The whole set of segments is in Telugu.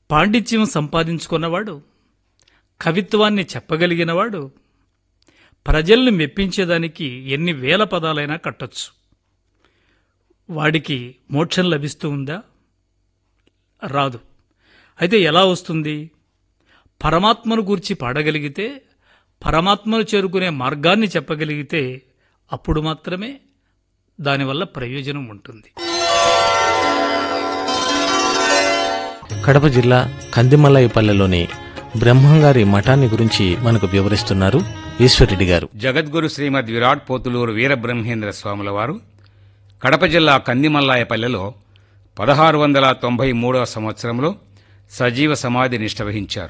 పాండిత్యం సంపాదించుకున్నవాడు కవిత్వాన్ని చెప్పగలిగినవాడు ప్రజల్ని మెప్పించేదానికి ఎన్ని వేల పదాలైనా కట్టొచ్చు వాడికి మోక్షం లభిస్తూ ఉందా రాదు అయితే ఎలా వస్తుంది పరమాత్మను గూర్చి పాడగలిగితే పరమాత్మను చేరుకునే మార్గాన్ని చెప్పగలిగితే అప్పుడు మాత్రమే దానివల్ల ప్రయోజనం ఉంటుంది కడప జిల్లా కందిమల్లయ్యపల్లెలోని బ్రహ్మంగారి మఠాన్ని గురించి మనకు వివరిస్తున్నారు ఈశ్వరెడ్డి గారు జగద్గురు శ్రీమద్ విరాట్ పోతులూరు వీరబ్రహ్మేంద్ర స్వాముల వారు కడప జిల్లా కందిమల్లాయపల్లెలో పదహారు వందల తొంభై మూడవ సంవత్సరంలో సజీవ సమాధి నిష్ట వహించారు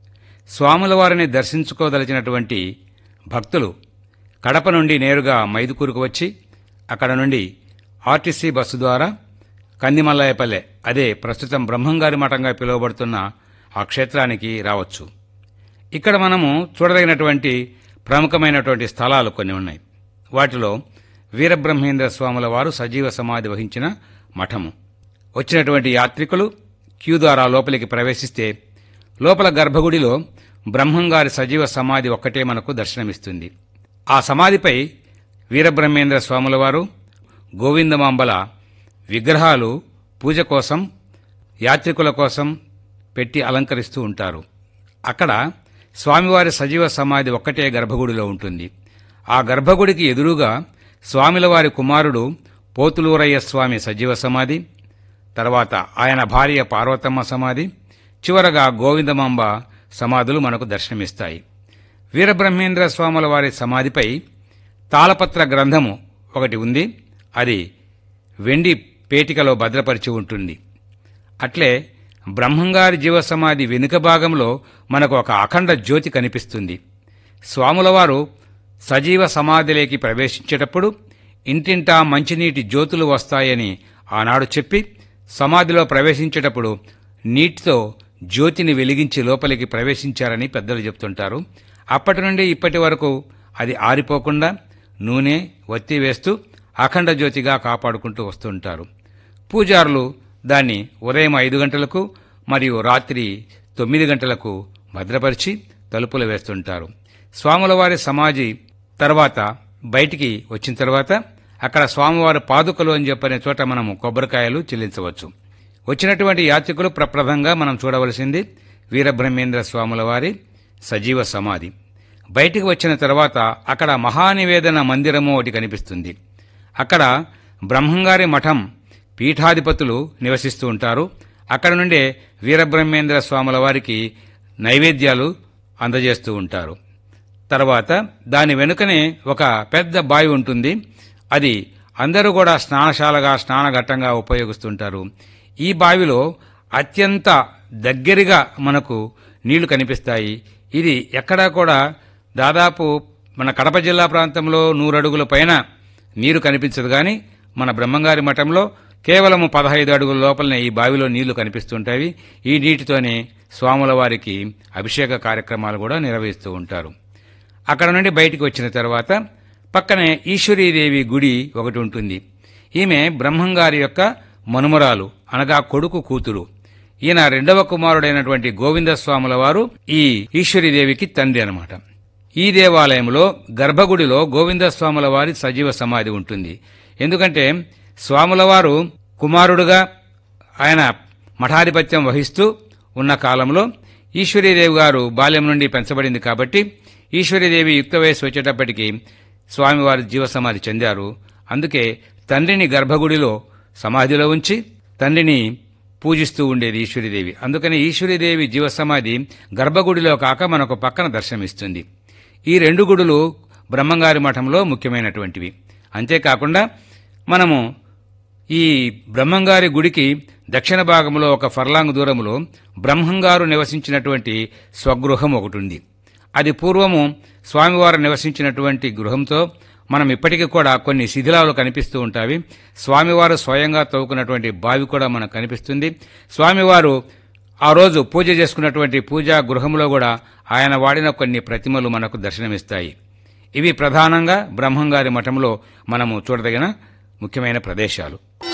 స్వాముల వారిని దర్శించుకోదలిచినటువంటి భక్తులు కడప నుండి నేరుగా మైదుకూరుకు వచ్చి అక్కడ నుండి ఆర్టీసీ బస్సు ద్వారా కందిమల్లాయపల్లె అదే ప్రస్తుతం బ్రహ్మంగారి మఠంగా పిలువబడుతున్న ఆ క్షేత్రానికి రావచ్చు ఇక్కడ మనము చూడదగినటువంటి ప్రముఖమైనటువంటి స్థలాలు కొన్ని ఉన్నాయి వాటిలో వీరబ్రహ్మేంద్ర స్వాముల వారు సజీవ సమాధి వహించిన మఠము వచ్చినటువంటి యాత్రికులు క్యూ ద్వారా లోపలికి ప్రవేశిస్తే లోపల గర్భగుడిలో బ్రహ్మంగారి సజీవ సమాధి ఒక్కటే మనకు దర్శనమిస్తుంది ఆ సమాధిపై వీరబ్రహ్మేంద్ర స్వాముల వారు గోవిందమాంబల విగ్రహాలు పూజ కోసం యాత్రికుల కోసం పెట్టి అలంకరిస్తూ ఉంటారు అక్కడ స్వామివారి సజీవ సమాధి ఒక్కటే గర్భగుడిలో ఉంటుంది ఆ గర్భగుడికి ఎదురుగా స్వామిల వారి కుమారుడు పోతులూరయ్య స్వామి సజీవ సమాధి తర్వాత ఆయన భార్య పార్వతమ్మ సమాధి చివరగా గోవిందమాంబ సమాధులు మనకు దర్శనమిస్తాయి వీరబ్రహ్మేంద్ర స్వాముల వారి సమాధిపై తాళపత్ర గ్రంథము ఒకటి ఉంది అది వెండి పేటికలో భద్రపరిచి ఉంటుంది అట్లే బ్రహ్మంగారి జీవసమాధి వెనుక భాగంలో మనకు ఒక అఖండ జ్యోతి కనిపిస్తుంది స్వాములవారు సజీవ సమాధిలోకి ప్రవేశించేటప్పుడు ఇంటింటా మంచినీటి జ్యోతులు వస్తాయని ఆనాడు చెప్పి సమాధిలో ప్రవేశించేటప్పుడు నీటితో జ్యోతిని వెలిగించి లోపలికి ప్రవేశించారని పెద్దలు చెప్తుంటారు అప్పటి నుండి ఇప్పటి వరకు అది ఆరిపోకుండా నూనె వత్తి వేస్తూ అఖండ జ్యోతిగా కాపాడుకుంటూ వస్తుంటారు పూజారులు దాన్ని ఉదయం ఐదు గంటలకు మరియు రాత్రి తొమ్మిది గంటలకు భద్రపరిచి తలుపులు వేస్తుంటారు స్వాములవారి సమాధి తర్వాత బయటికి వచ్చిన తర్వాత అక్కడ స్వామివారి పాదుకలు అని చెప్పనే చోట మనము కొబ్బరికాయలు చెల్లించవచ్చు వచ్చినటువంటి యాత్రికులు ప్రప్రదంగా మనం చూడవలసింది వీరబ్రహ్మేంద్ర స్వాముల వారి సజీవ సమాధి బయటికి వచ్చిన తర్వాత అక్కడ మహానివేదన మందిరము ఒకటి కనిపిస్తుంది అక్కడ బ్రహ్మంగారి మఠం పీఠాధిపతులు నివసిస్తూ ఉంటారు అక్కడ నుండే వీరబ్రహ్మేంద్ర స్వాముల వారికి నైవేద్యాలు అందజేస్తూ ఉంటారు తర్వాత దాని వెనుకనే ఒక పెద్ద బావి ఉంటుంది అది అందరూ కూడా స్నానశాలగా స్నానఘట్టంగా ఉపయోగిస్తుంటారు ఈ బావిలో అత్యంత దగ్గరగా మనకు నీళ్లు కనిపిస్తాయి ఇది ఎక్కడా కూడా దాదాపు మన కడప జిల్లా ప్రాంతంలో నూరడుగుల పైన నీరు కనిపించదు కానీ మన బ్రహ్మంగారి మఠంలో కేవలము పదహైదు అడుగుల లోపలనే ఈ బావిలో నీళ్లు కనిపిస్తుంటాయి ఈ నీటితోనే స్వాముల వారికి అభిషేక కార్యక్రమాలు కూడా నిర్వహిస్తూ ఉంటారు అక్కడ నుండి బయటికి వచ్చిన తర్వాత పక్కనే ఈశ్వరీదేవి గుడి ఒకటి ఉంటుంది ఈమె బ్రహ్మంగారి యొక్క మనుమరాలు అనగా కొడుకు కూతురు ఈయన రెండవ కుమారుడైనటువంటి గోవిందస్వాముల వారు ఈ ఈశ్వరీదేవికి తండ్రి అన్నమాట ఈ దేవాలయంలో గర్భగుడిలో గోవిందస్వాముల వారి సజీవ సమాధి ఉంటుంది ఎందుకంటే స్వాముల వారు కుమారుడుగా ఆయన మఠాధిపత్యం వహిస్తూ ఉన్న కాలంలో ఈశ్వరీదేవి గారు బాల్యం నుండి పెంచబడింది కాబట్టి ఈశ్వరీదేవి యుక్త వయసు వచ్చేటప్పటికి స్వామివారి జీవ సమాధి చెందారు అందుకే తండ్రిని గర్భగుడిలో సమాధిలో ఉంచి తండ్రిని పూజిస్తూ ఉండేది ఈశ్వరీదేవి అందుకని ఈశ్వరీదేవి జీవ సమాధి గర్భగుడిలో కాక మనకు పక్కన దర్శనమిస్తుంది ఈ రెండు గుడులు బ్రహ్మంగారి మఠంలో ముఖ్యమైనటువంటివి అంతేకాకుండా మనము ఈ బ్రహ్మంగారి గుడికి దక్షిణ భాగంలో ఒక ఫర్లాంగ్ దూరంలో బ్రహ్మంగారు నివసించినటువంటి స్వగృహం ఒకటి ఉంది అది పూర్వము స్వామివారు నివసించినటువంటి గృహంతో మనం ఇప్పటికీ కూడా కొన్ని శిథిలాలు కనిపిస్తూ ఉంటాయి స్వామివారు స్వయంగా తవ్వుకున్నటువంటి బావి కూడా మనకు కనిపిస్తుంది స్వామివారు ఆ రోజు పూజ చేసుకున్నటువంటి పూజా గృహంలో కూడా ఆయన వాడిన కొన్ని ప్రతిమలు మనకు దర్శనమిస్తాయి ఇవి ప్రధానంగా బ్రహ్మంగారి మఠంలో మనము చూడదగిన ముఖ్యమైన ప్రదేశాలు